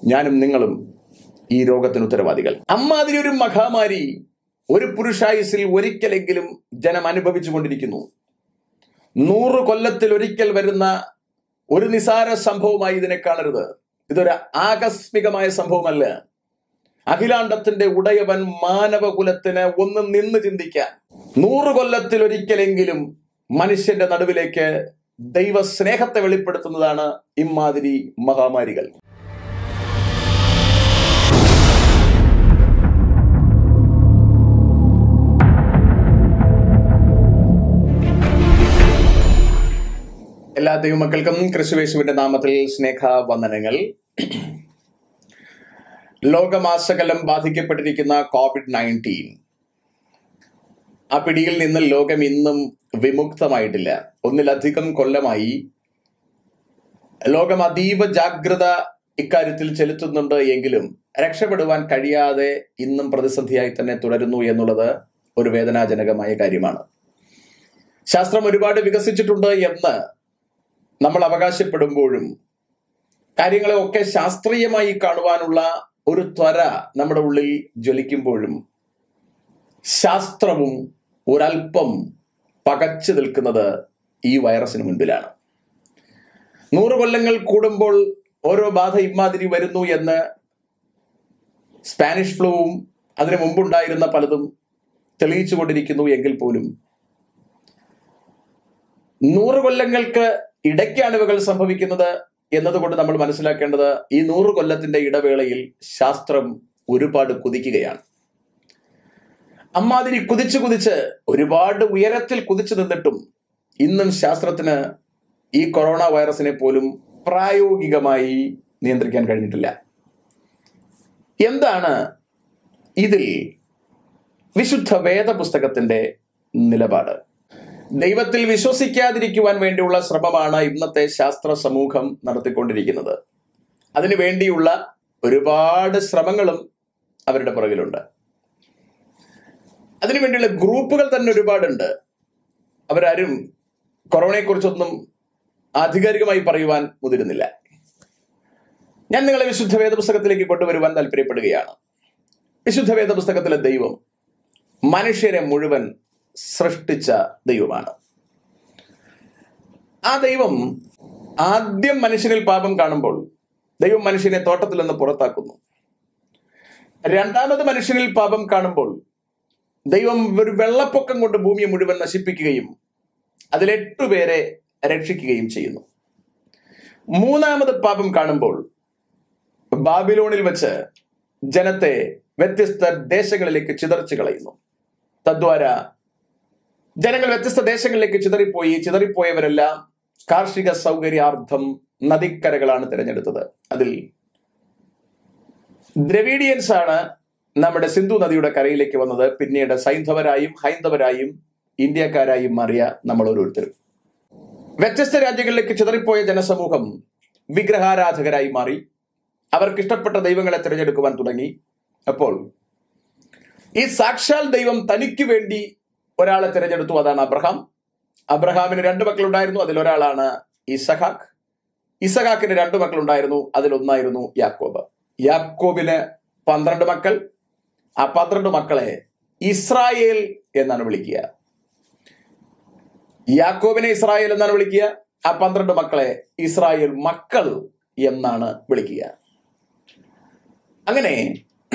ഞാനും നിങ്ങളും ഈ രോഗത്തിന് ഉത്തരവാദികൾ അമ്മാതിരി ഒരു മഹാമാരി ഒരു പുരുഷായുസിൽ ഒരിക്കലെങ്കിലും ജനം അനുഭവിച്ചു കൊണ്ടിരിക്കുന്നു നൂറ് കൊല്ലത്തിൽ ഒരിക്കൽ വരുന്ന ഒരു നിസാര സംഭവമായി ഇതിനെ കാണരുത് ഇതൊരു ആകസ്മികമായ സംഭവമല്ല അഖിലാണ്ടത്തിന്റെ ഉടയവൻ മാനവകുലത്തിന് ഒന്ന് നിന്ന് ചിന്തിക്കാൻ നൂറ് കൊല്ലത്തിൽ ഒരിക്കലെങ്കിലും മനുഷ്യന്റെ നടുവിലേക്ക് ദൈവ സ്നേഹത്തെ വെളിപ്പെടുത്തുന്നതാണ് ഇമാതിരി മഹാമാരികൾ എല്ലാ ദൈവമക്കൾക്കും ക്രിസ്തുവേശുവിന്റെ നാമത്തിൽ സ്നേഹ വന്ദനങ്ങൾ ലോകമാസകലം ബാധിക്കപ്പെട്ടിരിക്കുന്ന കോവിഡ് നയൻറ്റീൻ ആ പിടിയിൽ നിന്ന് ലോകം ഇന്നും വിമുക്തമായിട്ടില്ല ഒന്നിലധികം കൊല്ലമായി ലോകം അതീവ ജാഗ്രത ഇക്കാര്യത്തിൽ ചെലുത്തുന്നുണ്ട് എങ്കിലും രക്ഷപ്പെടുവാൻ കഴിയാതെ ഇന്നും പ്രതിസന്ധിയായി തന്നെ തുടരുന്നു എന്നുള്ളത് ഒരു വേദനാജനകമായ കാര്യമാണ് ശാസ്ത്രം ഒരുപാട് വികസിച്ചിട്ടുണ്ട് എന്ന് നമ്മൾ അവകാശപ്പെടുമ്പോഴും കാര്യങ്ങളെ ഒക്കെ ശാസ്ത്രീയമായി കാണുവാനുള്ള ഒരു ത്വര നമ്മുടെ ഉള്ളിൽ ജ്വലിക്കുമ്പോഴും ശാസ്ത്രവും ഒരൽപ്പം പകച്ചു നിൽക്കുന്നത് ഈ വൈറസിന് മുൻപിലാണ് നൂറ് കൊല്ലങ്ങൾ കൂടുമ്പോൾ ഓരോ ബാധ ഇമാതിരി വരുന്നു എന്ന് സ്പാനിഷ് ഫ്ലൂവും അതിനു മുമ്പുണ്ടായിരുന്ന പലതും തെളിയിച്ചു കൊണ്ടിരിക്കുന്നു എങ്കിൽ പോലും നൂറ് കൊല്ലങ്ങൾക്ക് ഇടയ്ക്കാണ് ഇവകൾ സംഭവിക്കുന്നത് എന്നതുകൊണ്ട് നമ്മൾ മനസ്സിലാക്കേണ്ടത് ഈ നൂറ് കൊല്ലത്തിന്റെ ഇടവേളയിൽ ശാസ്ത്രം ഒരുപാട് കുതിക്കുകയാണ് അമ്മാതിരി കുതിച്ചു കുതിച്ച് ഒരുപാട് ഉയരത്തിൽ കുതിച്ചു നിന്നിട്ടും ഇന്നും ശാസ്ത്രത്തിന് ഈ കൊറോണ വൈറസിനെ പോലും പ്രായോഗികമായി നിയന്ത്രിക്കാൻ കഴിഞ്ഞിട്ടില്ല എന്താണ് ഇതിൽ വിശുദ്ധ വേദപുസ്തകത്തിന്റെ നിലപാട് ദൈവത്തിൽ വിശ്വസിക്കാതിരിക്കുവാൻ വേണ്ടിയുള്ള ശ്രമമാണ് ഇന്നത്തെ ശാസ്ത്ര സമൂഹം നടത്തിക്കൊണ്ടിരിക്കുന്നത് അതിനു വേണ്ടിയുള്ള ഒരുപാട് ശ്രമങ്ങളും അവരുടെ പുറകിലുണ്ട് അതിനുവേണ്ടിയുള്ള ഗ്രൂപ്പുകൾ തന്നെ ഒരുപാടുണ്ട് അവരാരും കൊറോണയെക്കുറിച്ചൊന്നും ആധികാരികമായി പറയുവാൻ മുതിരുന്നില്ല ഞാൻ നിങ്ങളെ വിശുദ്ധ വേദപുസ്തകത്തിലേക്ക് കൊണ്ടുവരുവാൻ താല്പര്യപ്പെടുകയാണ് വിശുദ്ധ വേദപുസ്തകത്തിലെ ദൈവം മനുഷ്യരെ മുഴുവൻ സൃഷ്ടിച്ച ദൈവമാണ് ആ ദൈവം ആദ്യം മനുഷ്യനിൽ പാപം കാണുമ്പോൾ ദൈവം മനുഷ്യനെ തോട്ടത്തിൽ നിന്ന് പുറത്താക്കുന്നു രണ്ടാമത് മനുഷ്യനിൽ പാപം കാണുമ്പോൾ ദൈവം ഒരു വെള്ളപ്പൊക്കം കൊണ്ട് ഭൂമിയെ മുഴുവൻ നശിപ്പിക്കുകയും അതിൽ എട്ടുപേരെ രക്ഷിക്കുകയും ചെയ്യുന്നു മൂന്നാമത് പാപം കാണുമ്പോൾ ബാബിലോണിൽ വെച്ച് ജനത്തെ വ്യത്യസ്ത ദേശങ്ങളിലേക്ക് ചിതറിച്ചു കളയുന്നു തദ്വാര ജനങ്ങൾ വ്യത്യസ്ത ദേശങ്ങളിലേക്ക് ചിതറിപ്പോയി ചിതറിപ്പോയവരെല്ലാം കാർഷിക സൗകര്യാർത്ഥം നദിക്കരകളാണ് തിരഞ്ഞെടുത്തത് അതിൽ ദ്രവീഡിയൻസ് ആണ് നമ്മുടെ സിന്ധു നദിയുടെ കരയിലേക്ക് വന്നത് പിന്നീട് സൈന്ധവരായും ഹൈന്ദവരായും ഇന്ത്യക്കാരായും മാറിയ നമ്മൾ ഓരോരുത്തരും വ്യത്യസ്ത രാജ്യങ്ങളിലേക്ക് ചിതറിപ്പോയ ജനസമൂഹം വിഗ്രഹാരാധകരായി മാറി അവർക്ക് ഇഷ്ടപ്പെട്ട ദൈവങ്ങളെ തിരഞ്ഞെടുക്കുവാൻ തുടങ്ങി അപ്പോൾ ഈ സാക്ഷാൽ ദൈവം തനിക്ക് വേണ്ടി ഒരാളെ തിരഞ്ഞെടുത്തു അതാണ് അബ്രഹാം അബ്രഹാമിന് രണ്ട് മക്കളുണ്ടായിരുന്നു അതിലൊരാളാണ് ഇസഹാക്ക് ഇസഹാക്കിന് രണ്ട് മക്കളുണ്ടായിരുന്നു അതിലൊന്നായിരുന്നു യാക്കോബ് യാക്കോബിന് പന്ത്രണ്ട് മക്കൾ ആ പന്ത്രണ്ട് മക്കളെ ഇസ്രായേൽ എന്നാണ് വിളിക്കുക യാക്കോബിനെ ഇസ്രായേൽ എന്നാണ് വിളിക്കുക ആ പന്ത്രണ്ട് മക്കളെ ഇസ്രായേൽ മക്കൾ എന്നാണ് വിളിക്കുക അങ്ങനെ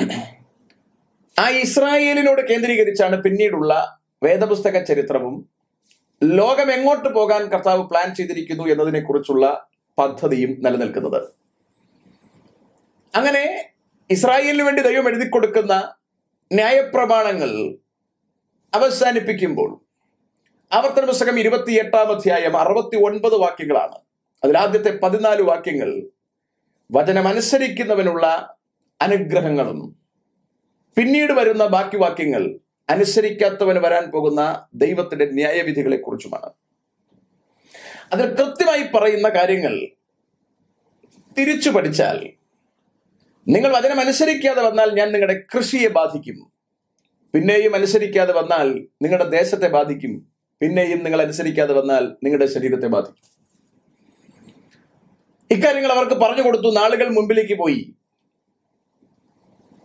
ആ ഇസ്രായേലിനോട് കേന്ദ്രീകരിച്ചാണ് പിന്നീടുള്ള വേദപുസ്തക ചരിത്രവും ലോകം എങ്ങോട്ട് പോകാൻ കർത്താവ് പ്ലാൻ ചെയ്തിരിക്കുന്നു എന്നതിനെ കുറിച്ചുള്ള പദ്ധതിയും നിലനിൽക്കുന്നത് അങ്ങനെ ഇസ്രായേലിന് വേണ്ടി ദൈവം എഴുതി കൊടുക്കുന്ന ന്യായപ്രമാണങ്ങൾ അവസാനിപ്പിക്കുമ്പോൾ ആവർത്തന പുസ്തകം ഇരുപത്തിയെട്ടാം അധ്യായം അറുപത്തി ഒൻപത് വാക്യങ്ങളാണ് അതിൽ ആദ്യത്തെ പതിനാല് വാക്യങ്ങൾ വചനമനുസരിക്കുന്നവനുള്ള അനുഗ്രഹങ്ങളും പിന്നീട് വരുന്ന ബാക്കി വാക്യങ്ങൾ അനുസരിക്കാത്തവന് വരാൻ പോകുന്ന ദൈവത്തിന്റെ ന്യായവിധികളെ കുറിച്ചുമാണ് അതിൽ കൃത്യമായി പറയുന്ന കാര്യങ്ങൾ തിരിച്ചു പഠിച്ചാൽ നിങ്ങൾ വചനം അനുസരിക്കാതെ വന്നാൽ ഞാൻ നിങ്ങളുടെ കൃഷിയെ ബാധിക്കും പിന്നെയും അനുസരിക്കാതെ വന്നാൽ നിങ്ങളുടെ ദേശത്തെ ബാധിക്കും പിന്നെയും നിങ്ങൾ അനുസരിക്കാതെ വന്നാൽ നിങ്ങളുടെ ശരീരത്തെ ബാധിക്കും ഇക്കാര്യങ്ങൾ അവർക്ക് പറഞ്ഞു കൊടുത്തു നാളുകൾ മുമ്പിലേക്ക് പോയി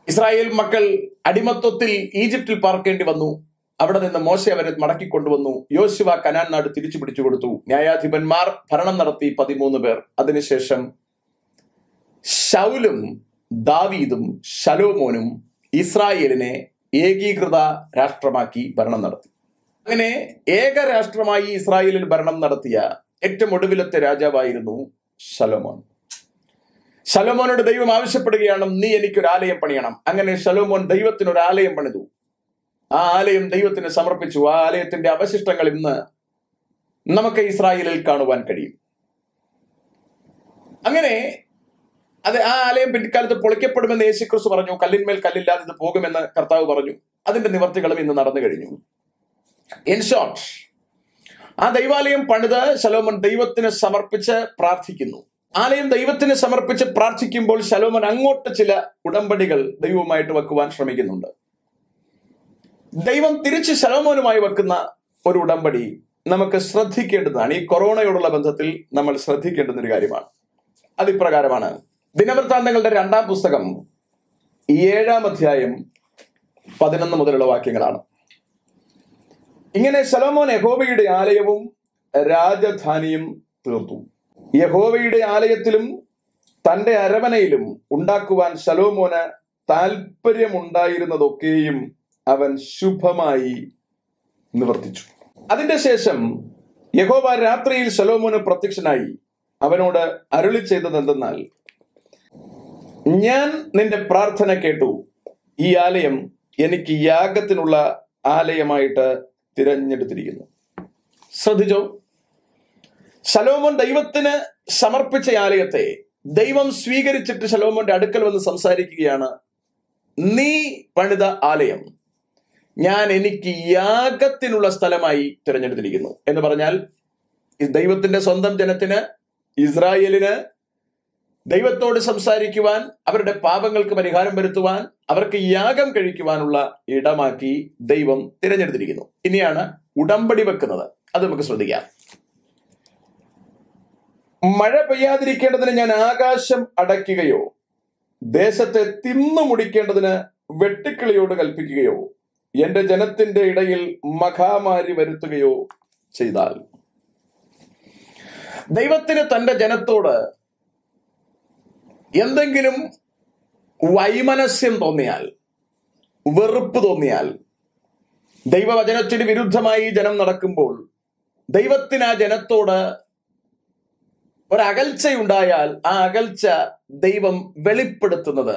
ഇസ്രായേൽ മക്കൾ അടിമത്വത്തിൽ ഈജിപ്തിൽ പാർക്കേണ്ടി വന്നു അവിടെ നിന്ന് മോശ അവരെ മടക്കിക്കൊണ്ടുവന്നു യോശുവ കനാൻ നാട് തിരിച്ചു പിടിച്ചു കൊടുത്തു ന്യായാധിപന്മാർ ഭരണം നടത്തി പതിമൂന്ന് പേർ അതിനുശേഷം ശൗലും ദാവീദും ശലോമോനും ഇസ്രായേലിനെ ഏകീകൃത രാഷ്ട്രമാക്കി ഭരണം നടത്തി അങ്ങനെ ഏകരാഷ്ട്രമായി ഇസ്രായേലിൽ ഭരണം നടത്തിയ ഏറ്റവും ഒടുവിലത്തെ രാജാവായിരുന്നു ശലോമോൻ ശലോമോനോട് ദൈവം ആവശ്യപ്പെടുകയാണ് നീ എനിക്കൊരു ആലയം പണിയണം അങ്ങനെ ശലോമോൻ ദൈവത്തിന് ഒരു ആലയം പണിതു ആ ആലയം ദൈവത്തിന് സമർപ്പിച്ചു ആ ആലയത്തിന്റെ അവശിഷ്ടങ്ങൾ ഇന്ന് നമുക്ക് ഇസ്രായേലിൽ കാണുവാൻ കഴിയും അങ്ങനെ അത് ആ ആലയം പിൽക്കാലത്ത് പൊളിക്കപ്പെടുമെന്ന് യേശുക്രിസ്തു പറഞ്ഞു കല്ലിന്മേൽ കല്ലില്ലാതെ ഇത് പോകുമെന്ന് കർത്താവ് പറഞ്ഞു അതിന്റെ നിവർത്തികളും ഇന്ന് നടന്നു കഴിഞ്ഞു ഇൻ ഷോർട്ട് ആ ദൈവാലയം പണിത് ശലോമൻ ദൈവത്തിന് സമർപ്പിച്ച് പ്രാർത്ഥിക്കുന്നു ആലയം ദൈവത്തിന് സമർപ്പിച്ച് പ്രാർത്ഥിക്കുമ്പോൾ ശലോമൻ അങ്ങോട്ട് ചില ഉടമ്പടികൾ ദൈവവുമായിട്ട് വെക്കുവാൻ ശ്രമിക്കുന്നുണ്ട് ദൈവം തിരിച്ച് ശലോമോനുമായി വെക്കുന്ന ഒരു ഉടമ്പടി നമുക്ക് ശ്രദ്ധിക്കേണ്ടതാണ് ഈ കൊറോണയോടുള്ള ബന്ധത്തിൽ നമ്മൾ ശ്രദ്ധിക്കേണ്ടുന്ന ഒരു കാര്യമാണ് അതിപ്രകാരമാണ് ദിനവൃത്താന്തങ്ങളുടെ രണ്ടാം പുസ്തകം ഏഴാം അധ്യായം പതിനൊന്ന് മുതലുള്ള വാക്യങ്ങളാണ് ഇങ്ങനെ ശലോമോൻ യഹോവയുടെ ആലയവും രാജധാനിയും തീർത്തു യഹോവയുടെ ആലയത്തിലും തന്റെ അരമനയിലും ഉണ്ടാക്കുവാൻ ശലോമോന് താല്പര്യമുണ്ടായിരുന്നതൊക്കെയും അവൻ ശുഭമായി നിവർത്തിച്ചു അതിന്റെ ശേഷം യഹോവ രാത്രിയിൽ ശലോമോന് പ്രത്യക്ഷനായി അവനോട് അരുളി ചെയ്തത് എന്തെന്നാൽ ഞാൻ നിന്റെ പ്രാർത്ഥന കേട്ടു ഈ ആലയം എനിക്ക് യാഗത്തിനുള്ള ആലയമായിട്ട് തിരഞ്ഞെടുത്തിരിക്കുന്നു ശ്രദ്ധിച്ചോ ശലോമോൻ ദൈവത്തിന് സമർപ്പിച്ച ആലയത്തെ ദൈവം സ്വീകരിച്ചിട്ട് ശലോമോന്റെ അടുക്കൽ വന്ന് സംസാരിക്കുകയാണ് നീ പണിത ആലയം ഞാൻ എനിക്ക് യാഗത്തിനുള്ള സ്ഥലമായി തിരഞ്ഞെടുത്തിരിക്കുന്നു എന്ന് പറഞ്ഞാൽ ഈ ദൈവത്തിന്റെ സ്വന്തം ജനത്തിന് ഇസ്രായേലിന് ദൈവത്തോട് സംസാരിക്കുവാൻ അവരുടെ പാപങ്ങൾക്ക് പരിഹാരം വരുത്തുവാൻ അവർക്ക് യാഗം കഴിക്കുവാനുള്ള ഇടമാക്കി ദൈവം തിരഞ്ഞെടുത്തിരിക്കുന്നു ഇനിയാണ് ഉടമ്പടി വെക്കുന്നത് അത് നമുക്ക് ശ്രദ്ധിക്കാം മഴ പെയ്യാതിരിക്കേണ്ടതിന് ഞാൻ ആകാശം അടയ്ക്കുകയോ ദേശത്തെ തിന്നു മുടിക്കേണ്ടതിന് വെട്ടിക്കിളിയോട് കൽപ്പിക്കുകയോ എന്റെ ജനത്തിന്റെ ഇടയിൽ മഹാമാരി വരുത്തുകയോ ചെയ്താൽ ദൈവത്തിന് തന്റെ ജനത്തോട് എന്തെങ്കിലും വൈമനസ്യം തോന്നിയാൽ വെറുപ്പ് തോന്നിയാൽ ദൈവവചനത്തിന് വിരുദ്ധമായി ജനം നടക്കുമ്പോൾ ദൈവത്തിന് ആ ജനത്തോട് ഒരകൽച്ചയുണ്ടായാൽ ആ അകൽച്ച ദൈവം വെളിപ്പെടുത്തുന്നത്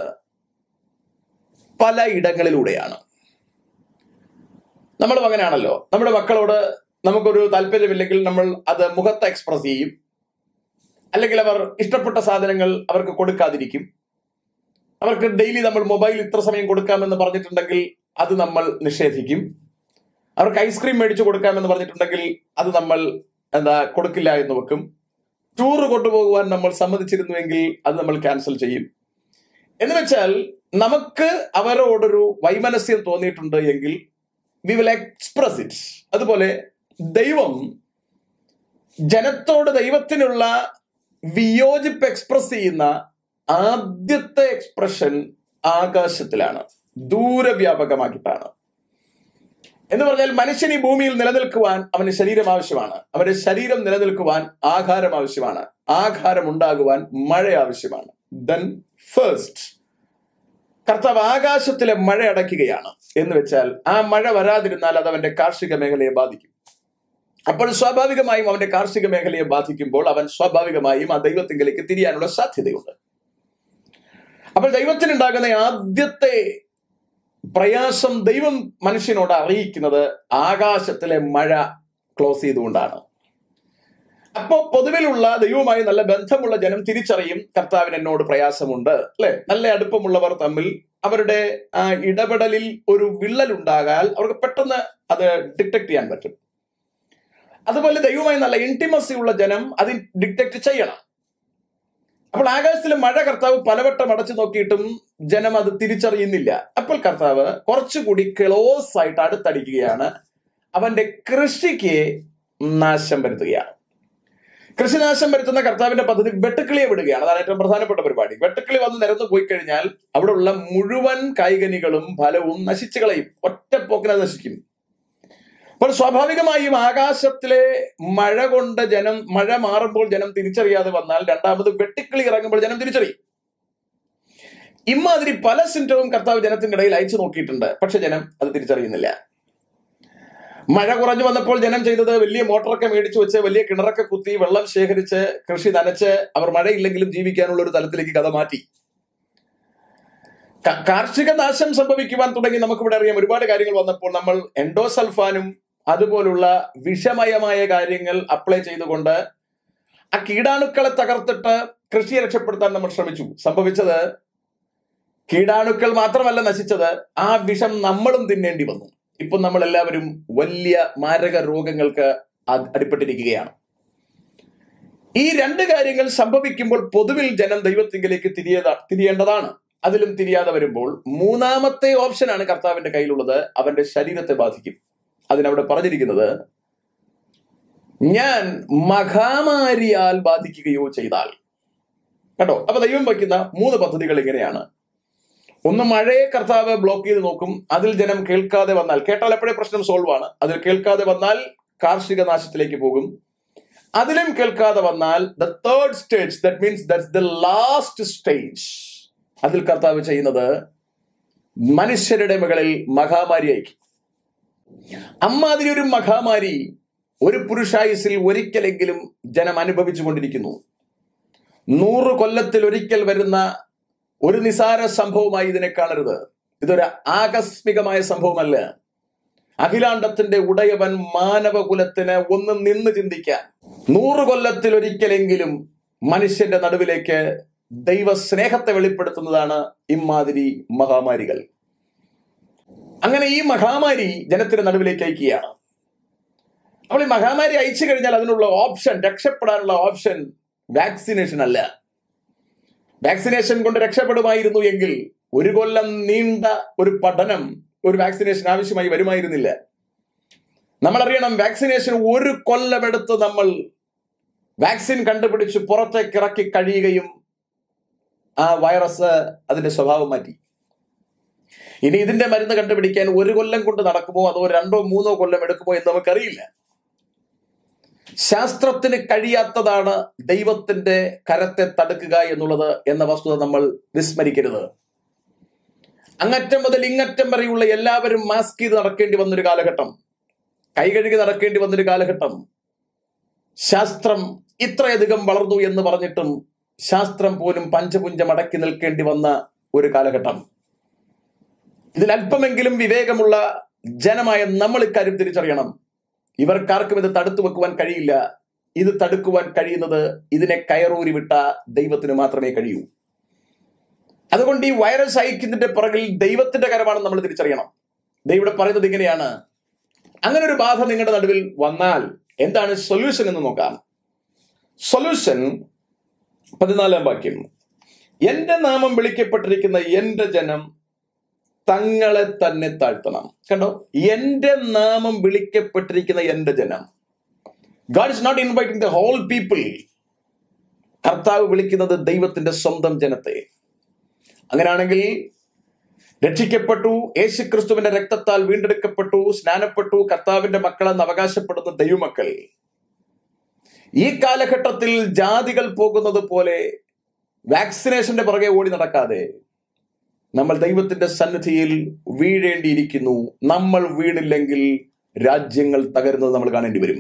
പല ഇടങ്ങളിലൂടെയാണ് നമ്മളും അങ്ങനെയാണല്ലോ നമ്മുടെ മക്കളോട് നമുക്കൊരു താല്പര്യമില്ലെങ്കിൽ നമ്മൾ അത് മുഖത്ത് എക്സ്പ്രസ് ചെയ്യും അല്ലെങ്കിൽ അവർ ഇഷ്ടപ്പെട്ട സാധനങ്ങൾ അവർക്ക് കൊടുക്കാതിരിക്കും അവർക്ക് ഡെയിലി നമ്മൾ മൊബൈൽ ഇത്ര സമയം കൊടുക്കാമെന്ന് പറഞ്ഞിട്ടുണ്ടെങ്കിൽ അത് നമ്മൾ നിഷേധിക്കും അവർക്ക് ഐസ്ക്രീം മേടിച്ചു കൊടുക്കാമെന്ന് പറഞ്ഞിട്ടുണ്ടെങ്കിൽ അത് നമ്മൾ എന്താ കൊടുക്കില്ല എന്ന് വെക്കും ടൂർ കൊണ്ടുപോകുവാൻ നമ്മൾ സമ്മതിച്ചിരുന്നുവെങ്കിൽ അത് നമ്മൾ ക്യാൻസൽ ചെയ്യും എന്ന് വെച്ചാൽ നമുക്ക് അവരോടൊരു വൈമനസ്യം തോന്നിയിട്ടുണ്ട് എങ്കിൽ വി വിൽ എക്സ്പ്രസ് ഇറ്റ് അതുപോലെ ദൈവം ജനത്തോട് ദൈവത്തിനുള്ള വിയോജിപ്പ് എക്സ്പ്രസ് ചെയ്യുന്ന ആദ്യത്തെ എക്സ്പ്രഷൻ ആകാശത്തിലാണ് ദൂരവ്യാപകമാക്കിയിട്ടാണ് എന്ന് പറഞ്ഞാൽ മനുഷ്യൻ ഈ ഭൂമിയിൽ നിലനിൽക്കുവാൻ അവന് ശരീരം ആവശ്യമാണ് അവന്റെ ശരീരം നിലനിൽക്കുവാൻ ആഹാരം ആവശ്യമാണ് ആഹാരം ഉണ്ടാകുവാൻ മഴ ആവശ്യമാണ് ദെൻ ഫസ്റ്റ് കർത്താവ് ആകാശത്തിലെ മഴ അടയ്ക്കുകയാണ് എന്ന് വെച്ചാൽ ആ മഴ വരാതിരുന്നാൽ അത് അവന്റെ കാർഷിക മേഖലയെ ബാധിക്കും അപ്പോൾ സ്വാഭാവികമായും അവന്റെ കാർഷിക മേഖലയെ ബാധിക്കുമ്പോൾ അവൻ സ്വാഭാവികമായും ആ ദൈവത്തിങ്കിലേക്ക് തിരിയാനുള്ള സാധ്യതയുണ്ട് അപ്പോൾ ദൈവത്തിനുണ്ടാകുന്ന ആദ്യത്തെ പ്രയാസം ദൈവം മനുഷ്യനോട് അറിയിക്കുന്നത് ആകാശത്തിലെ മഴ ക്ലോസ് ചെയ്തുകൊണ്ടാണ് അപ്പോ പൊതുവിലുള്ള ദൈവവുമായി നല്ല ബന്ധമുള്ള ജനം തിരിച്ചറിയും കർത്താവിന് എന്നോട് പ്രയാസമുണ്ട് അല്ലെ നല്ല അടുപ്പമുള്ളവർ തമ്മിൽ അവരുടെ ആ ഇടപെടലിൽ ഒരു വിള്ളൽ ഉണ്ടാകാൽ അവർക്ക് പെട്ടെന്ന് അത് ഡിറ്റക്ട് ചെയ്യാൻ പറ്റും അതുപോലെ ദൈവവുമായി നല്ല ഇന്റിമസി ഉള്ള ജനം അത് ഡിറ്റക്ട് ചെയ്യണം അപ്പോൾ ആകാശത്തിലെ മഴ കർത്താവ് പലവട്ടം അടച്ചു നോക്കിയിട്ടും ജനം അത് തിരിച്ചറിയുന്നില്ല അപ്പോൾ കർത്താവ് കുറച്ചുകൂടി ക്ലോസ് ആയിട്ട് അടുത്തടിക്കുകയാണ് അവന്റെ കൃഷിക്ക് നാശം വരുത്തുകയാണ് കൃഷിനാശം വരുത്തുന്ന കർത്താവിന്റെ പദ്ധതി വെട്ടുക്കിളിയെ വിടുകയാണ് അതാണ് ഏറ്റവും പ്രധാനപ്പെട്ട പരിപാടി വെട്ടുക്കിളി വന്ന് നിരന്ന് പോയി കഴിഞ്ഞാൽ അവിടെയുള്ള മുഴുവൻ കായികനികളും ഫലവും നശിച്ചു കളയും ഒറ്റപ്പോക്കിനെ അത് നശിക്കും അപ്പോൾ സ്വാഭാവികമായും ആകാശത്തിലെ മഴ കൊണ്ട് ജനം മഴ മാറുമ്പോൾ ജനം തിരിച്ചറിയാതെ വന്നാൽ രണ്ടാമത് വെട്ടിക്കിളി ഇറങ്ങുമ്പോൾ ജനം തിരിച്ചറിയും ഇമാതിരി പല സിംറ്റവും കർത്താവ് ജനത്തിന്റെ ഇടയിൽ അയച്ചു നോക്കിയിട്ടുണ്ട് പക്ഷെ ജനം അത് തിരിച്ചറിയുന്നില്ല മഴ കുറഞ്ഞു വന്നപ്പോൾ ജനം ചെയ്തത് വലിയ മോട്ടറൊക്കെ മേടിച്ചു വെച്ച് വലിയ കിണറൊക്കെ കുത്തി വെള്ളം ശേഖരിച്ച് കൃഷി നനച്ച് അവർ മഴയില്ലെങ്കിലും ജീവിക്കാനുള്ള ഒരു തലത്തിലേക്ക് കഥ മാറ്റി ക- കാർഷിക നാശം സംഭവിക്കുവാൻ തുടങ്ങി നമുക്കിവിടെ അറിയാം ഒരുപാട് കാര്യങ്ങൾ വന്നപ്പോൾ നമ്മൾ എൻഡോസൾഫാനും അതുപോലുള്ള വിഷമയമായ കാര്യങ്ങൾ അപ്ലൈ ചെയ്തുകൊണ്ട് ആ കീടാണുക്കളെ തകർത്തിട്ട് കൃഷിയെ രക്ഷപ്പെടുത്താൻ നമ്മൾ ശ്രമിച്ചു സംഭവിച്ചത് കീടാണുക്കൾ മാത്രമല്ല നശിച്ചത് ആ വിഷം നമ്മളും തിന്നേണ്ടി വന്നു ഇപ്പൊ നമ്മൾ എല്ലാവരും വലിയ മാരക രോഗങ്ങൾക്ക് അ- അടിപ്പെട്ടിരിക്കുകയാണ് ഈ രണ്ട് കാര്യങ്ങൾ സംഭവിക്കുമ്പോൾ പൊതുവിൽ ജനം ദൈവത്തിങ്കിലേക്ക് തിരിയത തിരിയേണ്ടതാണ് അതിലും തിരിയാതെ വരുമ്പോൾ മൂന്നാമത്തെ ഓപ്ഷനാണ് കർത്താവിന്റെ കയ്യിലുള്ളത് അവന്റെ ശരീരത്തെ ബാധിക്കും അതിനവിടെ പറഞ്ഞിരിക്കുന്നത് ഞാൻ മഹാമാരിയാൽ ബാധിക്കുകയോ ചെയ്താൽ കേട്ടോ അപ്പൊ ദൈവം വയ്ക്കുന്ന മൂന്ന് പദ്ധതികൾ ഇങ്ങനെയാണ് ഒന്ന് മഴയെ കർത്താവ് ബ്ലോക്ക് ചെയ്ത് നോക്കും അതിൽ ജനം കേൾക്കാതെ വന്നാൽ കേട്ടാൽ എപ്പോഴേ പ്രശ്നം സോൾവ് ആണ് അതിൽ കേൾക്കാതെ വന്നാൽ കാർഷിക നാശത്തിലേക്ക് പോകും അതിലും കേൾക്കാതെ വന്നാൽ the third stage that means that's the last stage അതിൽ കർത്താവ് ചെയ്യുന്നത് മനുഷ്യരുടെ മുകളിൽ മഹാമാരി അയക്കും അമ്മാതിരി ഒരു മഹാമാരി ഒരു പുരുഷായുസിൽ ഒരിക്കലെങ്കിലും ജനം അനുഭവിച്ചു കൊണ്ടിരിക്കുന്നു നൂറ് കൊല്ലത്തിൽ ഒരിക്കൽ വരുന്ന ഒരു നിസാര സംഭവമായി ഇതിനെ കാണരുത് ഇതൊരു ആകസ്മികമായ സംഭവമല്ല അഖിലാണ്ടത്തിന്റെ ഉടയവൻ മാനവകുലത്തിന് ഒന്ന് നിന്ന് ചിന്തിക്കാൻ നൂറ് കൊല്ലത്തിൽ ഒരിക്കലെങ്കിലും മനുഷ്യന്റെ നടുവിലേക്ക് ദൈവ സ്നേഹത്തെ വെളിപ്പെടുത്തുന്നതാണ് ഇമാതിരി മഹാമാരികൾ അങ്ങനെ ഈ മഹാമാരി ജനത്തിന്റെ നടുവിലേക്ക് അയക്കുകയാണ് അപ്പോൾ ഈ മഹാമാരി അയച്ചു കഴിഞ്ഞാൽ അതിനുള്ള ഓപ്ഷൻ രക്ഷപ്പെടാനുള്ള ഓപ്ഷൻ വാക്സിനേഷൻ അല്ല വാക്സിനേഷൻ കൊണ്ട് രക്ഷപ്പെടുമായിരുന്നു എങ്കിൽ ഒരു കൊല്ലം നീണ്ട ഒരു പഠനം ഒരു വാക്സിനേഷൻ ആവശ്യമായി വരുമായിരുന്നില്ല നമ്മളറിയണം വാക്സിനേഷൻ ഒരു കൊല്ലമെടുത്ത് നമ്മൾ വാക്സിൻ കണ്ടുപിടിച്ച് പുറത്തേക്ക് ഇറക്കി കഴിയുകയും ആ വൈറസ് അതിന്റെ സ്വഭാവം മാറ്റി ഇനി ഇതിന്റെ മരുന്ന് കണ്ടുപിടിക്കാൻ ഒരു കൊല്ലം കൊണ്ട് നടക്കുമോ അതോ രണ്ടോ മൂന്നോ കൊല്ലം എടുക്കുമോ എന്ന് നമുക്കറിയില്ല ശാസ്ത്രത്തിന് കഴിയാത്തതാണ് ദൈവത്തിന്റെ കരത്തെ തടുക്കുക എന്നുള്ളത് എന്ന വസ്തുത നമ്മൾ വിസ്മരിക്കരുത് അങ്ങറ്റം മുതൽ ഇങ്ങറ്റം വരെയുള്ള എല്ലാവരും മാസ്ക് ചെയ്ത് നടക്കേണ്ടി വന്നൊരു കാലഘട്ടം കൈകഴുകി നടക്കേണ്ടി വന്നൊരു കാലഘട്ടം ശാസ്ത്രം ഇത്രയധികം വളർന്നു എന്ന് പറഞ്ഞിട്ടും ശാസ്ത്രം പോലും പഞ്ചപുഞ്ചം അടക്കി നിൽക്കേണ്ടി വന്ന ഒരു കാലഘട്ടം ഇതിൽ അല്പമെങ്കിലും വിവേകമുള്ള ജനമായ നമ്മൾ ഇക്കാര്യം തിരിച്ചറിയണം ഇവർക്കാർക്കും ഇത് തടുത്തു വെക്കുവാൻ കഴിയില്ല ഇത് തടുക്കുവാൻ കഴിയുന്നത് ഇതിനെ കയറൂരി വിട്ട ദൈവത്തിന് മാത്രമേ കഴിയൂ അതുകൊണ്ട് ഈ വൈറസ് അയക്കുന്നതിന്റെ പുറകിൽ ദൈവത്തിന്റെ കരമാണെന്ന് നമ്മൾ തിരിച്ചറിയണം ദൈവം പറയുന്നത് ഇങ്ങനെയാണ് അങ്ങനെ ഒരു ബാധ നിങ്ങളുടെ നടുവിൽ വന്നാൽ എന്താണ് സൊല്യൂഷൻ എന്ന് നോക്കാം സൊല്യൂഷൻ പതിനാലാം വാക്യം എന്റെ നാമം വിളിക്കപ്പെട്ടിരിക്കുന്ന എന്റെ ജനം തങ്ങളെ തന്നെ താഴ്ത്തണം കണ്ടോ എന്റെ നാമം വിളിക്കപ്പെട്ടിരിക്കുന്ന എന്റെ ജനം God is not inviting the whole people കർത്താവ് വിളിക്കുന്നത് ദൈവത്തിന്റെ സ്വന്തം ജനത്തെ അങ്ങനെയാണെങ്കിൽ രക്ഷിക്കപ്പെട്ടു യേശുക്രിസ്തുവിന്റെ രക്തത്താൽ വീണ്ടെടുക്കപ്പെട്ടു സ്നാനപ്പെട്ടു കർത്താവിന്റെ മക്കളെന്ന് അവകാശപ്പെടുന്ന ദൈവമക്കൾ ഈ കാലഘട്ടത്തിൽ ജാതികൾ പോകുന്നത് പോലെ വാക്സിനേഷന്റെ പുറകെ ഓടി നടക്കാതെ നമ്മൾ ദൈവത്തിന്റെ സന്നിധിയിൽ വീഴേണ്ടിയിരിക്കുന്നു നമ്മൾ വീണില്ലെങ്കിൽ രാജ്യങ്ങൾ തകരുന്നത് നമ്മൾ കാണേണ്ടി വരും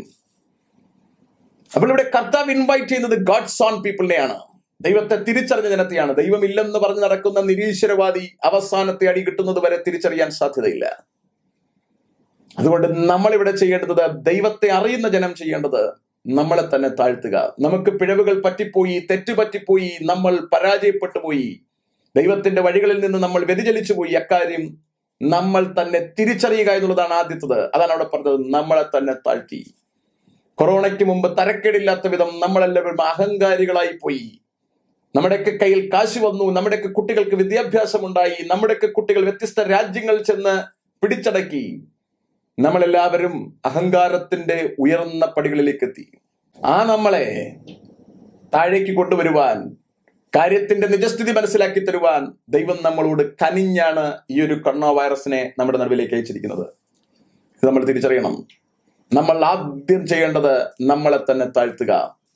അപ്പോൾ ഇവിടെ കർത്താവ് ഇൻവൈറ്റ് ചെയ്യുന്നത് ഗോഡ്സ് ഓൺ പീപ്പിളിനെയാണ് ദൈവത്തെ തിരിച്ചറിഞ്ഞ ജനത്തെയാണ് ദൈവമില്ലെന്ന് പറഞ്ഞ് നടക്കുന്ന നിരീശ്വരവാദി അവസാനത്തെ അടി കിട്ടുന്നത് വരെ തിരിച്ചറിയാൻ സാധ്യതയില്ല അതുകൊണ്ട് നമ്മൾ ഇവിടെ ചെയ്യേണ്ടത് ദൈവത്തെ അറിയുന്ന ജനം ചെയ്യേണ്ടത് നമ്മളെ തന്നെ താഴ്ത്തുക നമുക്ക് പിഴവുകൾ പറ്റിപ്പോയി തെറ്റ് പറ്റിപ്പോയി നമ്മൾ പരാജയപ്പെട്ടു പോയി ദൈവത്തിന്റെ വഴികളിൽ നിന്ന് നമ്മൾ വ്യതിചലിച്ചു പോയി അക്കാര്യം നമ്മൾ തന്നെ തിരിച്ചറിയുക എന്നുള്ളതാണ് ആദ്യത്തത് അതാണ് അവിടെ പറഞ്ഞത് നമ്മളെ തന്നെ താഴ്ത്തി കൊറോണയ്ക്ക് മുമ്പ് തരക്കേടില്ലാത്ത വിധം നമ്മളെല്ലാവരും അഹങ്കാരികളായി പോയി നമ്മുടെയൊക്കെ കയ്യിൽ കാശ് വന്നു നമ്മുടെയൊക്കെ കുട്ടികൾക്ക് വിദ്യാഭ്യാസം ഉണ്ടായി നമ്മുടെയൊക്കെ കുട്ടികൾ വ്യത്യസ്ത രാജ്യങ്ങളിൽ ചെന്ന് പിടിച്ചടക്കി നമ്മളെല്ലാവരും അഹങ്കാരത്തിന്റെ ഉയർന്ന പടികളിലേക്ക് എത്തി ആ നമ്മളെ താഴേക്ക് കൊണ്ടുവരുവാൻ കാര്യത്തിന്റെ നിജസ്ഥിതി മനസ്സിലാക്കി തരുവാൻ ദൈവം നമ്മളോട് കനിഞ്ഞാണ് ഈ ഒരു കൊറോണ വൈറസിനെ നമ്മുടെ നടുവിലേക്ക് അയച്ചിരിക്കുന്നത് ഇത് നമ്മൾ തിരിച്ചറിയണം നമ്മൾ ആദ്യം ചെയ്യേണ്ടത് നമ്മളെ തന്നെ താഴ്ത്തുക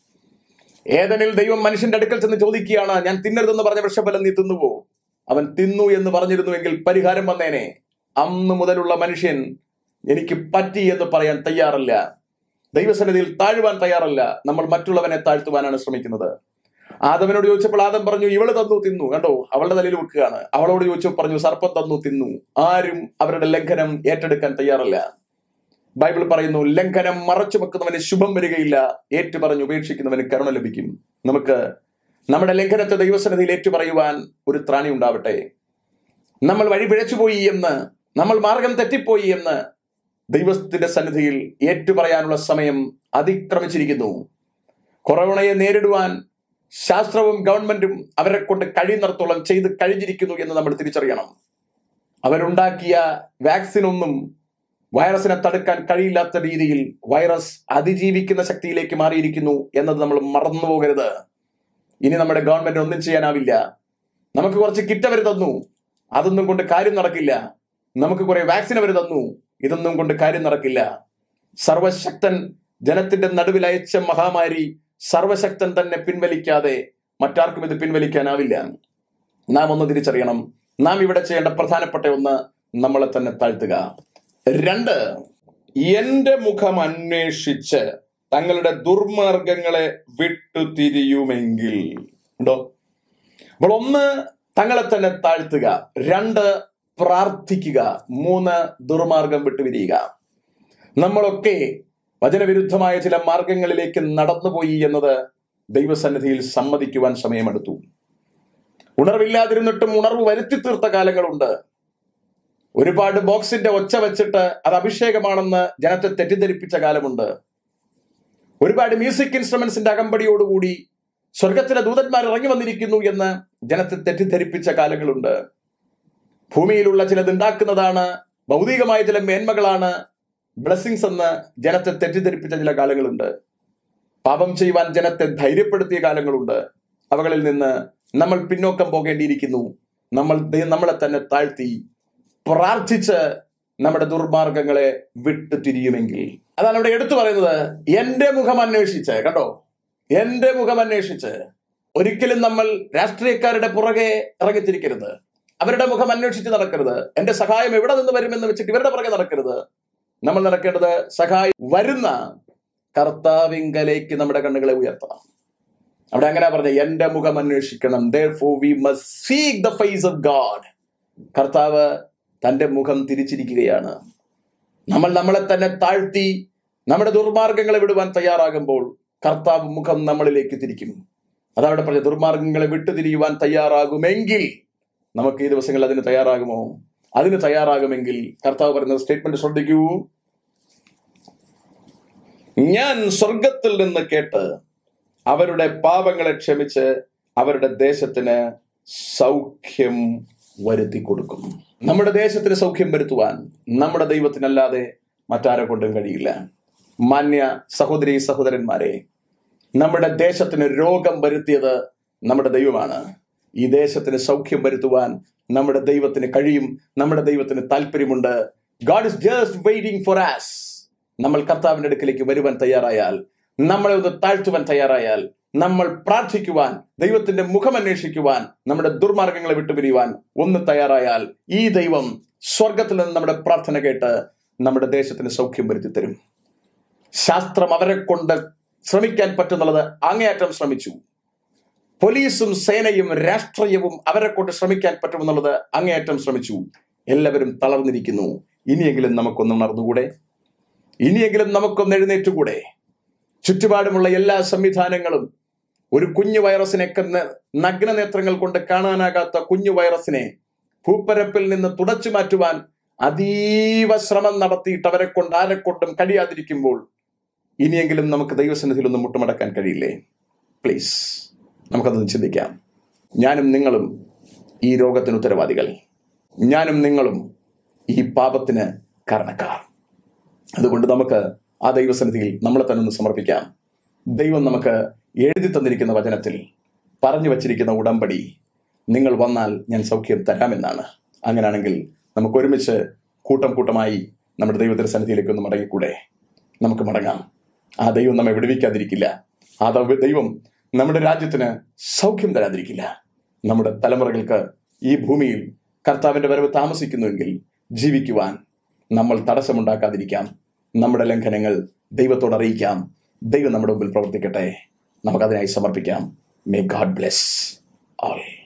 ഏതനിൽ ദൈവം മനുഷ്യന്റെ അടുക്കൽ ചെന്ന് ചോദിക്കുകയാണ് ഞാൻ തിന്നരുതെന്ന് പറഞ്ഞ വൃക്ഷഫലം നീ തിന്നുവോ അവൻ തിന്നു എന്ന് പറഞ്ഞിരുന്നുവെങ്കിൽ പരിഹാരം വന്നേനെ അന്ന് മുതലുള്ള മനുഷ്യൻ എനിക്ക് പറ്റി എന്ന് പറയാൻ തയ്യാറല്ല ദൈവസന്നിധിയിൽ താഴുവാൻ തയ്യാറല്ല നമ്മൾ മറ്റുള്ളവനെ താഴ്ത്തുവാനാണ് ശ്രമിക്കുന്നത് ആദവനോട് ചോദിച്ചപ്പോൾ ആദം പറഞ്ഞു ഇവള് തന്നു തിന്നു കണ്ടോ അവളുടെ തലയിൽ വെക്കുകയാണ് അവളോട് ചോദിച്ചപ്പോൾ പറഞ്ഞു സർപ്പം തന്നു തിന്നു ആരും അവരുടെ ലംഘനം ഏറ്റെടുക്കാൻ തയ്യാറല്ല ബൈബിൾ പറയുന്നു ലംഘനം മറച്ചു വെക്കുന്നവന് ശുഭം വരികയില്ല ഏറ്റു പറഞ്ഞ് ഉപേക്ഷിക്കുന്നവന് കരുണ ലഭിക്കും നമുക്ക് നമ്മുടെ ലംഘനത്തെ ദൈവസന്നിധിയിൽ ഏറ്റുപറയുവാൻ ഒരു ത്രാണി ഉണ്ടാവട്ടെ നമ്മൾ വഴി പിഴച്ചുപോയി എന്ന് നമ്മൾ മാർഗം തെറ്റിപ്പോയി എന്ന് ദൈവത്തിന്റെ സന്നിധിയിൽ ഏറ്റുപറയാനുള്ള സമയം അതിക്രമിച്ചിരിക്കുന്നു കൊറോണയെ നേരിടുവാൻ ശാസ്ത്രവും ഗവൺമെന്റും അവരെ കൊണ്ട് കഴിയുന്നിടത്തോളം ചെയ്ത് കഴിഞ്ഞിരിക്കുന്നു എന്ന് നമ്മൾ തിരിച്ചറിയണം അവരുണ്ടാക്കിയ വാക്സിൻ ഒന്നും വൈറസിനെ തടുക്കാൻ കഴിയില്ലാത്ത രീതിയിൽ വൈറസ് അതിജീവിക്കുന്ന ശക്തിയിലേക്ക് മാറിയിരിക്കുന്നു എന്നത് നമ്മൾ മറന്നു പോകരുത് ഇനി നമ്മുടെ ഗവൺമെന്റ് ഒന്നും ചെയ്യാനാവില്ല നമുക്ക് കുറച്ച് കിറ്റ് അവർ തന്നു അതൊന്നും കൊണ്ട് കാര്യം നടക്കില്ല നമുക്ക് കുറെ വാക്സിൻ അവർ തന്നു ഇതൊന്നും കൊണ്ട് കാര്യം നടക്കില്ല സർവശക്തൻ ജനത്തിന്റെ നടുവിൽ അയച്ച മഹാമാരി സർവശക്തൻ തന്നെ പിൻവലിക്കാതെ മറ്റാർക്കും ഇത് പിൻവലിക്കാനാവില്ല നാം ഒന്ന് തിരിച്ചറിയണം നാം ഇവിടെ ചെയ്യേണ്ട പ്രധാനപ്പെട്ട ഒന്ന് നമ്മളെ തന്നെ താഴ്ത്തുക രണ്ട് എന്റെ മുഖം അന്വേഷിച്ച് തങ്ങളുടെ ദുർമാർഗങ്ങളെ വിട്ടുതിരിയുമെങ്കിൽ ഉണ്ടോ അപ്പോൾ ഒന്ന് തങ്ങളെ തന്നെ താഴ്ത്തുക രണ്ട് പ്രാർത്ഥിക്കുക മൂന്ന് ദുർമാർഗം വിട്ടുപിരിയുക നമ്മളൊക്കെ വചനവിരുദ്ധമായ ചില മാർഗങ്ങളിലേക്ക് നടന്നുപോയി എന്നത് ദൈവസന്നിധിയിൽ സമ്മതിക്കുവാൻ സമയമെടുത്തു ഉണർവില്ലാതിരുന്നിട്ടും ഉണർവ് വരുത്തി തീർത്ത കാലങ്ങളുണ്ട് ഒരുപാട് ബോക്സിന്റെ ഒച്ച വെച്ചിട്ട് അത് അഭിഷേകമാണെന്ന് ജനത്തെ തെറ്റിദ്ധരിപ്പിച്ച കാലമുണ്ട് ഒരുപാട് മ്യൂസിക് ഇൻസ്ട്രുമെന്റ്സിന്റെ അകമ്പടിയോടുകൂടി സ്വർഗത്തിലെ ദൂതന്മാർ ഇറങ്ങി വന്നിരിക്കുന്നു എന്ന് ജനത്തെ തെറ്റിദ്ധരിപ്പിച്ച കാലങ്ങളുണ്ട് ഭൂമിയിലുള്ള ചിലത് ഉണ്ടാക്കുന്നതാണ് ഭൗതികമായ ചില മേന്മകളാണ് ബ്ലെസ്സിങ്സ് എന്ന് ജനത്തെ തെറ്റിദ്ധരിപ്പിച്ച ചില കാലങ്ങളുണ്ട് പാപം ചെയ്യുവാൻ ജനത്തെ ധൈര്യപ്പെടുത്തിയ കാലങ്ങളുണ്ട് അവകളിൽ നിന്ന് നമ്മൾ പിന്നോക്കം പോകേണ്ടിയിരിക്കുന്നു നമ്മൾ ദൈ- നമ്മളെ തന്നെ താഴ്ത്തി പ്രാർത്ഥിച്ച് നമ്മുടെ ദുർമാർഗങ്ങളെ വിട്ടു തിരിയുമെങ്കിൽ അതാണ് ഇവിടെ എടുത്തു പറയുന്നത് എന്റെ മുഖം അന്വേഷിച്ച് കണ്ടോ എന്റെ മുഖം അന്വേഷിച്ച് ഒരിക്കലും നമ്മൾ രാഷ്ട്രീയക്കാരുടെ പുറകെ ഇറങ്ങിത്തിരിക്കരുത് അവരുടെ മുഖം അന്വേഷിച്ച് നടക്കരുത് എന്റെ സഹായം എവിടെ നിന്ന് വരുമെന്ന് വെച്ചിട്ട് ഇവരുടെ പുറകെ നടക്കരുത് നമ്മൾ നടക്കേണ്ടത് സഹായം വരുന്ന കർത്താവിങ്കലേക്ക് നമ്മുടെ കണ്ണുകളെ ഉയർത്തണം അവിടെ അങ്ങനെ പറഞ്ഞ എന്റെ മുഖം അന്വേഷിക്കണം therefore we must seek the face of God കർത്താവ് തന്റെ മുഖം തിരിച്ചിരിക്കുകയാണ് നമ്മൾ നമ്മളെ തന്നെ താഴ്ത്തി നമ്മുടെ ദുർമാർഗങ്ങളെ വിടുവാൻ തയ്യാറാകുമ്പോൾ കർത്താവ് മുഖം നമ്മളിലേക്ക് തിരിക്കും അതവിടെ പറഞ്ഞ ദുർമാർഗങ്ങളെ വിട്ടുതിരിയുവാൻ തയ്യാറാകുമെങ്കിൽ നമുക്ക് ഈ ദിവസങ്ങളിൽ അതിന് തയ്യാറാകുമോ അതിന് തയ്യാറാകുമെങ്കിൽ കർത്താവ് പറയുന്ന സ്റ്റേറ്റ്മെന്റ് ശ്രദ്ധിക്കൂ ഞാൻ സ്വർഗത്തിൽ നിന്ന് കേട്ട് അവരുടെ പാപങ്ങളെ ക്ഷമിച്ച് അവരുടെ ദേശത്തിന് സൗഖ്യം വരുത്തി കൊടുക്കും നമ്മുടെ ദേശത്തിന് സൗഖ്യം വരുത്തുവാൻ നമ്മുടെ ദൈവത്തിനല്ലാതെ മറ്റാരെ കൊണ്ടും കഴിയില്ല മാന്യ സഹോദരി സഹോദരന്മാരെ നമ്മുടെ ദേശത്തിന് രോഗം വരുത്തിയത് നമ്മുടെ ദൈവമാണ് ഈ ദേശത്തിന് സൗഖ്യം വരുത്തുവാൻ നമ്മുടെ ദൈവത്തിന് കഴിയും നമ്മുടെ ദൈവത്തിന് താല്പര്യമുണ്ട് God is just waiting for us നമ്മൾ കർത്താവിന്റെ അടുക്കലേക്ക് വരുവാൻ തയ്യാറായാൽ നമ്മളെ ഒന്ന് താഴ്ത്തുവാൻ തയ്യാറായാൽ നമ്മൾ പ്രാർത്ഥിക്കുവാൻ ദൈവത്തിന്റെ മുഖം അന്വേഷിക്കുവാൻ നമ്മുടെ ദുർമാർഗങ്ങളെ വിട്ടുപിരിയുവാൻ ഒന്ന് തയ്യാറായാൽ ഈ ദൈവം സ്വർഗത്തിൽ നിന്ന് നമ്മുടെ പ്രാർത്ഥന കേട്ട് നമ്മുടെ ദേശത്തിന് സൗഖ്യം വരുത്തി തരും ശാസ്ത്രം അവരെ കൊണ്ട് ശ്രമിക്കാൻ പറ്റുന്നുള്ളത് അങ്ങേയറ്റം ശ്രമിച്ചു പോലീസും സേനയും രാഷ്ട്രീയവും അവരെ കൊണ്ട് ശ്രമിക്കാൻ പറ്റുമെന്നുള്ളത് അങ്ങേയറ്റം ശ്രമിച്ചു എല്ലാവരും തളർന്നിരിക്കുന്നു ഇനിയെങ്കിലും നമുക്കൊന്ന് ഉണർന്നുകൂടെ ഇനിയെങ്കിലും നമുക്കൊന്ന് എഴുന്നേറ്റുകൂടെ ചുറ്റുപാടുമുള്ള എല്ലാ സംവിധാനങ്ങളും ഒരു കുഞ്ഞു വൈറസിനെ കന്ന് നഗ്നനേത്രങ്ങൾ കൊണ്ട് കാണാനാകാത്ത കുഞ്ഞു വൈറസിനെ ഭൂപ്പരപ്പിൽ നിന്ന് തുടച്ചു മാറ്റുവാൻ അതീവ ശ്രമം നടത്തിയിട്ട് അവരെ കൊണ്ട് ആരെ കൊണ്ടും കഴിയാതിരിക്കുമ്പോൾ ഇനിയെങ്കിലും നമുക്ക് ദൈവസന്നിധിയിൽ ഒന്ന് മുട്ടുമടക്കാൻ കഴിയില്ലേ പ്ലീസ് നമുക്കതൊന്ന് ചിന്തിക്കാം ഞാനും നിങ്ങളും ഈ രോഗത്തിന് ഉത്തരവാദികൾ ഞാനും നിങ്ങളും ഈ പാപത്തിന് കാരണക്കാർ അതുകൊണ്ട് നമുക്ക് ആ ദൈവസന്നിധിയിൽ നമ്മളെ തന്നെ ഒന്ന് സമർപ്പിക്കാം ദൈവം നമുക്ക് എഴുതി തന്നിരിക്കുന്ന വചനത്തിൽ പറഞ്ഞു വച്ചിരിക്കുന്ന ഉടമ്പടി നിങ്ങൾ വന്നാൽ ഞാൻ സൗഖ്യം തരാമെന്നാണ് അങ്ങനെയാണെങ്കിൽ നമുക്ക് ഒരുമിച്ച് കൂട്ടം കൂട്ടമായി നമ്മുടെ ദൈവത്തിന്റെ സന്നിധിയിലേക്ക് ഒന്ന് മടങ്ങിക്കൂടെ നമുക്ക് മടങ്ങാം ആ ദൈവം നമ്മെ വിടുവിക്കാതിരിക്കില്ല ആ ദൈവ- ദൈവം നമ്മുടെ രാജ്യത്തിന് സൗഖ്യം തരാതിരിക്കില്ല നമ്മുടെ തലമുറകൾക്ക് ഈ ഭൂമിയിൽ കർത്താവിന്റെ വരവ് താമസിക്കുന്നുവെങ്കിൽ ജീവിക്കുവാൻ നമ്മൾ തടസ്സമുണ്ടാക്കാതിരിക്കാം നമ്മുടെ ലംഘനങ്ങൾ ദൈവത്തോട് അറിയിക്കാം ദൈവം നമ്മുടെ മുമ്പിൽ പ്രവർത്തിക്കട്ടെ നമുക്കതിനായി സമർപ്പിക്കാം മേ ഗാഡ് ബ്ലെസ് ഓൾ